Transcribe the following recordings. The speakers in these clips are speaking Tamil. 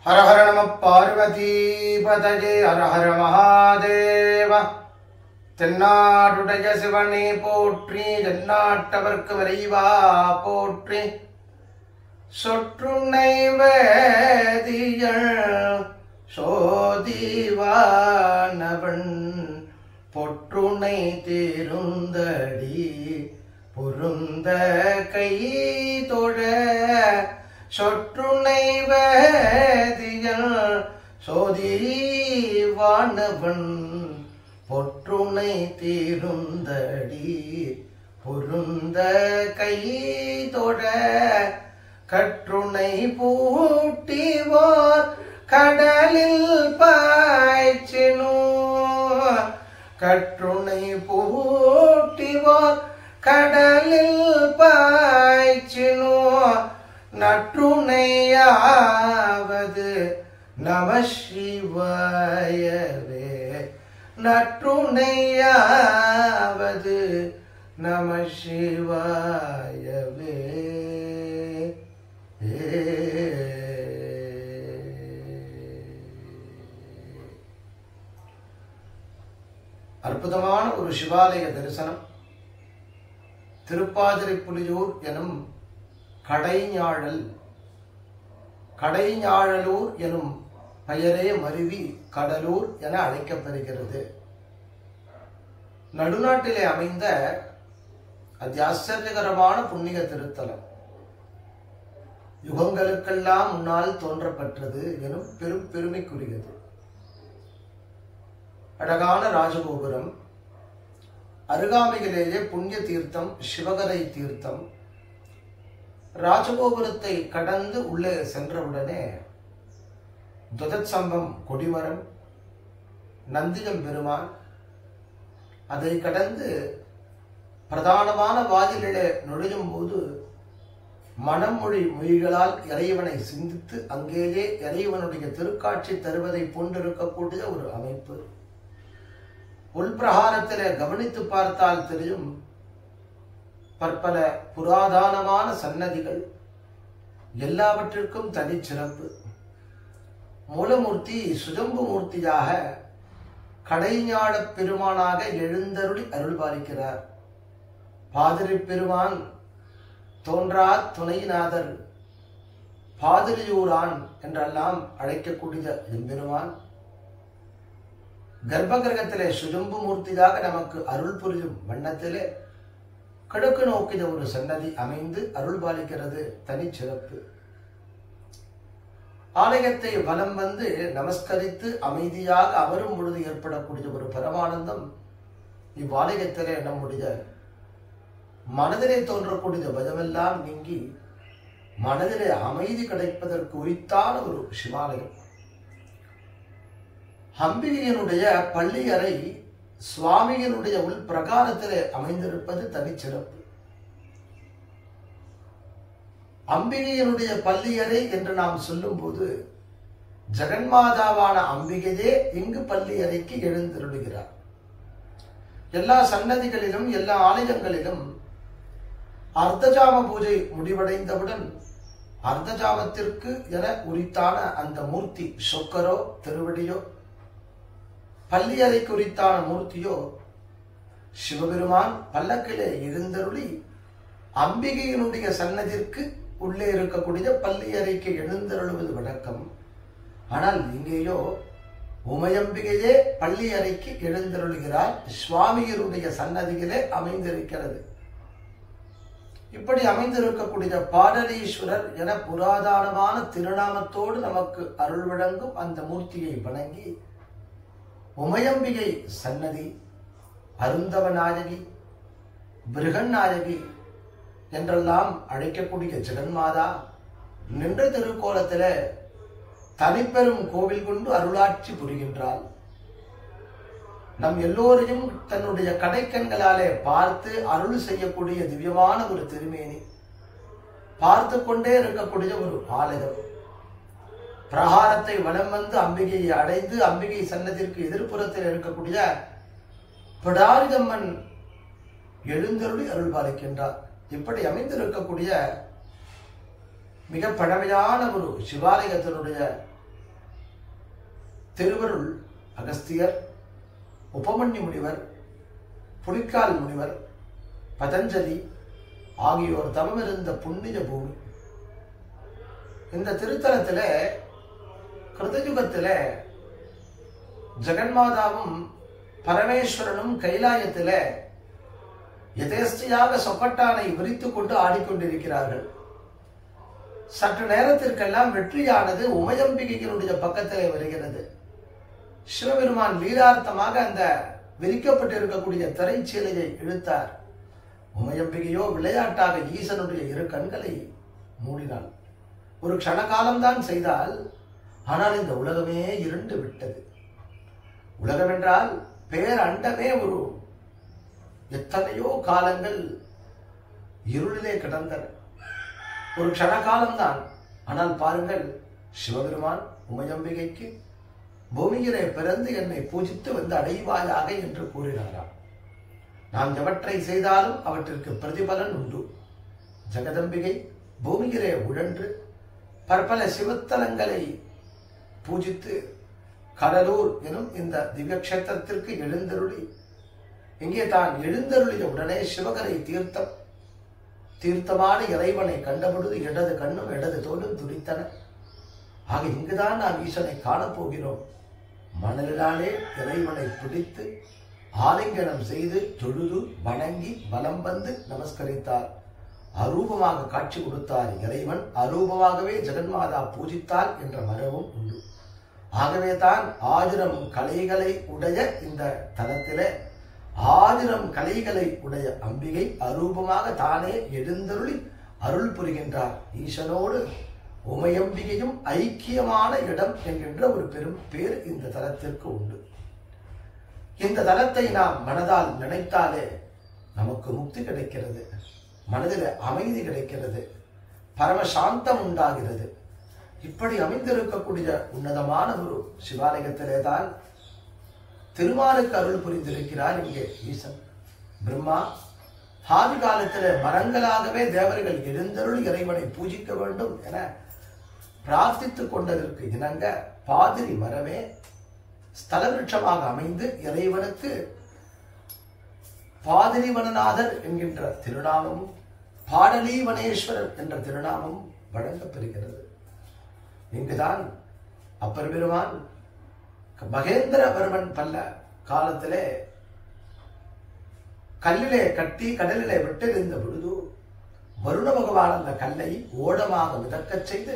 ஹர ஹர நம பார்வதி பதஜே ஹர ஹர மகாதேவ தென்னாடுடைய சிவனே போற்றி எந்நாட்டவர்க்கு விரைவா போற்றி சொற்றுனை வேதியள் சோதிவானவன் பொற்றுனை திருந்தடி பொருந்த கை தொழ சொற்றுனை வேதியள் சோதிவானவன் பொற்றுனை திருந்தடி பொருந்த கை தொட கற்றுனை பூட்டிவார் கடலில் பாய்ச்சினோ கற்றுனை பூட்டிவார் கடலில் பாய்ச்சினோ நற்றுணையாவது நம சிவாயவே நற்றுணையாவது நம சிவாயவே அற்புதமான ஒரு சிவாலய தரிசனம் திருப்பாதிரிப்புலியூர் எனும் கடைஞாழல் கடைஞாழலூர் எனும் பெயரே மருவி கடலூர் என அழைக்கப்படுகிறது நடுநாட்டிலே அமைந்த அதி ஆச்சரியகரமான புண்ணிய திருத்தலம் யுகங்களுக்கெல்லாம் முன்னால் தோன்றப்பட்டது எனும் பெரும் பெருமைக்குரியது அழகான ராஜகோபுரம் அருகாமையிலேயே புண்ணிய தீர்த்தம் சிவகரை தீர்த்தம் ராஜகோபுரத்தை கடந்து உள்ளே சென்றவுடனே துதத்சம்பம் கொடிமரம் நந்தியம் பெருமான் அதை கடந்து பிரதானமான வாயிலிலே நுழையும் போது மனமொழி மொழிகளால் இறைவனை சிந்தித்து அங்கேயே இறைவனுடைய திருக்காட்சி தருவதை போன்றிருக்கக்கூடிய ஒரு அமைப்பு உள்பிரகாரத்திலே கவனித்து பார்த்தால் தெரியும் பற்பல புராதானமான சன்னதிகள் எல்லாவற்றிற்கும் தனிச்சிறப்பு மூலமூர்த்தி சுஜம்பு மூர்த்தியாக கடைஞாழ பெருமானாக எழுந்தருளி அருள்பாலிக்கிறார் பாதிரி பெருமான் தோன்றா துணைநாதர் பாதிரியூரான் என்றெல்லாம் அழைக்கக்கூடிய எம்பெருமான் கர்ப்பகிரகத்திலே சுஜம்பு மூர்த்தியாக நமக்கு அருள் புரியும் வண்ணத்திலே கிழக்கு நோக்கிய ஒரு சன்னதி அமைந்து அருள் பாலிக்கிறது தனிச்சிறப்பு ஆலயத்தை வலம் வந்து நமஸ்கரித்து அமைதியாக அமரும் பொழுது ஏற்படக்கூடிய ஒரு பரமானந்தம் இவ்வாலயத்திலே நம்முடைய மனதிலே தோன்றக்கூடிய பயமெல்லாம் நீங்கி மனதிலே அமைதி கிடைப்பதற்கு உரித்தான ஒரு சிவாலயம் அம்பிகையினுடைய பள்ளியறை சுவாமியினுடைய உள் பிரகாரத்திலே அமைந்திருப்பது தனிச்சிறப்பு அம்பிகையினுடைய பள்ளியறை என்று நாம் சொல்லும்போது ஜெகன்மாதாவான அம்பிகையே இங்கு பள்ளியறைக்கு எழுந்திருடுகிறார் எல்லா சன்னதிகளிலும் எல்லா ஆலயங்களிலும் அர்த்தஜாம பூஜை முடிவடைந்தவுடன் அர்த்தஜாமத்திற்கு என உரித்தான அந்த மூர்த்தி சொக்கரோ திருவடியோ பள்ளியறை குறித்தான மூர்த்தியோ சிவபெருமான் பல்லக்கிலே எழுந்தருளி அம்பிகையினுடைய சன்னதிற்கு உள்ளே இருக்கக்கூடிய பள்ளியறைக்கு எழுந்தருளுவது வழக்கம் ஆனால் இங்கேயோ உமையம்பிகையே பள்ளி அறைக்கு எழுந்தருளுகிறார் சுவாமியினுடைய சன்னதியிலே அமைந்திருக்கிறது இப்படி அமைந்திருக்கக்கூடிய பாடலீஸ்வரர் என புராதானமான திருநாமத்தோடு நமக்கு அருள் வழங்கும் அந்த மூர்த்தியை வணங்கி உமையம்பிகை சன்னதி அருந்தவ நாயகி பிருகன் நாயகி என்றெல்லாம் அழைக்கக்கூடிய ஜெகன்மாதா நின்ற திருக்கோலத்தில தனிப்பெரும் கோவில் கொண்டு அருளாட்சி புரிகின்றாள் நம் எல்லோரையும் தன்னுடைய கடைக்கண்களாலே பார்த்து அருள் செய்யக்கூடிய திவ்யமான ஒரு திருமேனி பார்த்து கொண்டே இருக்கக்கூடிய ஒரு ஆலயம் பிரகாரத்தை வலம் வந்து அம்பிகையை அடைந்து அம்பிகை சன்னதிற்கு எதிர்ப்புறத்தில் இருக்கக்கூடிய பிடாரிதம்மன் எழுந்தருளி அருள் பாலிக்கின்றார் இப்படி அமைந்திருக்கக்கூடிய மிக பழமையான ஒரு சிவாலயத்தினுடைய திருவருள் அகஸ்தியர் உபமன்யு முனிவர் புலிக்கால் முனிவர் பதஞ்சலி ஆகியோர் தவமிருந்த புண்ணிய பூமி இந்த திருத்தலத்துல கிருதயுகத்துல ஜெகன்மாதாவும் பரமேஸ்வரனும் கைலாயத்தில யதேஷ்டியாக சொப்பட்டானை விரித்துக் கொண்டு ஆடிக்கொண்டிருக்கிறார்கள் சற்று நேரத்திற்கெல்லாம் வெற்றியானது உமையம்பிகையினுடைய பக்கத்திலே வருகிறது சிவபெருமான் லீலார்த்தமாக அந்த விரிக்கப்பட்டிருக்கக்கூடிய திரைச்சீலையை இழுத்தார் உமையம்பிகையோ விளையாட்டாக ஈசனுடைய இரு கண்களை மூடினாள் ஒரு க்ஷணகாலம்தான் செய்தால் ஆனால் இந்த உலகமே இருண்டு விட்டது உலகம் என்றால் பேரண்டமே ஒரு எத்தனையோ காலங்கள் இருளிலே கிடந்தன ஒரு க்ஷணகாலம்தான் ஆனால் பாருங்கள் சிவபெருமான் உமையம்பிகைக்கு பூமியிலே பிறந்து என்னை பூஜித்து வந்து அடைவாயாக என்று கூறினாராம் நாம் எவற்றை செய்தாலும் அவற்றிற்கு பிரதிபலன் உண்டு ஜெகதம்பிகை பூமியிலே உழன்று பற்பல சிவத்தலங்களை பூஜித்து கடலூர் எனும் இந்த திவ்யக்ஷேத்திரத்திற்கு எழுந்தருளி இங்கே தான் எழுந்தருளிய உடனே சிவகரை தீர்த்தம் தீர்த்தமான இறைவனை கண்டபொழுது இடது கண்ணும் இடது தோலும் துடித்தன ஆக இங்குதான் நாம் ஈசனை காணப்போகிறோம் மணலினாலே இறைவனை பிடித்து ஆலிங்கனம் செய்து தொழுது வணங்கி வலம் வந்து நமஸ்கரித்தார் அரூபமாக காட்சி கொடுத்தார் இறைவன் அரூபமாகவே ஜெகன்மாதா பூஜித்தார் என்ற மரபும் உண்டு ஆகவே தான் ஆயிரம் கலைகளை உடைய இந்த தலத்திலே ஆயிரம் கலைகளை உடைய அம்பிகை அரூபமாக தானே எழுந்தருளி அருள் புரிகின்றார் ஈசனோடு உமையம்பிகையும் ஐக்கியமான இடம் என்கின்ற ஒரு பெரும் பேர் இந்த தலத்திற்கு உண்டு இந்த தலத்தை நாம் மனதால் நினைத்தாலே நமக்கு முக்தி கிடைக்கிறது மனதில் அமைதி கிடைக்கிறது பரமசாந்தம் உண்டாகிறது இப்படி அமைந்திருக்கக்கூடிய உன்னதமான ஒரு சிவாலயத்திலே தான் திருமாலுக்கு அருள் புரிந்திருக்கிறார் இங்கே ஈசன் பிரம்மா ஆதி காலத்தில் மரங்களாகவே தேவர்கள் எழுந்தருள் இறைவனை பூஜிக்க வேண்டும் என பிரார்த்தித்துக் கொண்டதற்கு இணங்க பாதிரி மரமே ஸ்தல விருட்சமாக அமைந்து இறைவனுக்கு பாதிரிவனநாதர் என்கின்ற திருநாமமும் பாடலீவனேஸ்வரர் என்ற திருநாமம் வழங்கப்பெறுகிறது இங்குதான் அப்பர் பெருமான் மகேந்திரவர்மன் பல்ல காலத்திலே கல்லிலே கட்டி கடலிலே விட்டெறிந்த பொழுது வருண பகவான் அந்த கல்லை ஓடமாக மிதக்கச் செய்து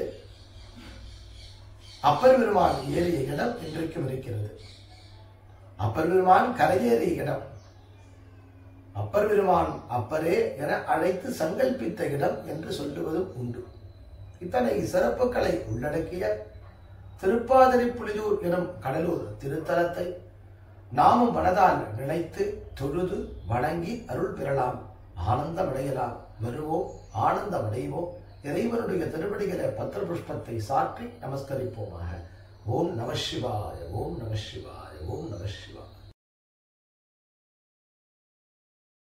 அப்பர் பெருமான் ஏறிய இடம் இன்றைக்கும் இருக்கிறது அப்பர் பெருமான் கரையேறிய இடம் அப்பர் பெருமான் அப்பரே என அழைத்து சங்கல்பித்த இடம் என்று சொல்லுவதும் உண்டு இத்தனை சிறப்புகளை உள்ளடக்கிய திருப்பாதிரி புலியூர் எனும் கடலூர் திருத்தலத்தை நாமும் மனதால் நினைத்து தொழுது வணங்கி அருள் பெறலாம் ஆனந்தமடையலாம் வருவோம் ஆனந்தமடைவோம் இறைவனுடைய திருவடிகளை பத்திர புஷ்பத்தை சாற்றி நமஸ்கரிப்போமாக ஓம் நம சிவாய ஓம் நம சிவாய ஓம் நம சிவாய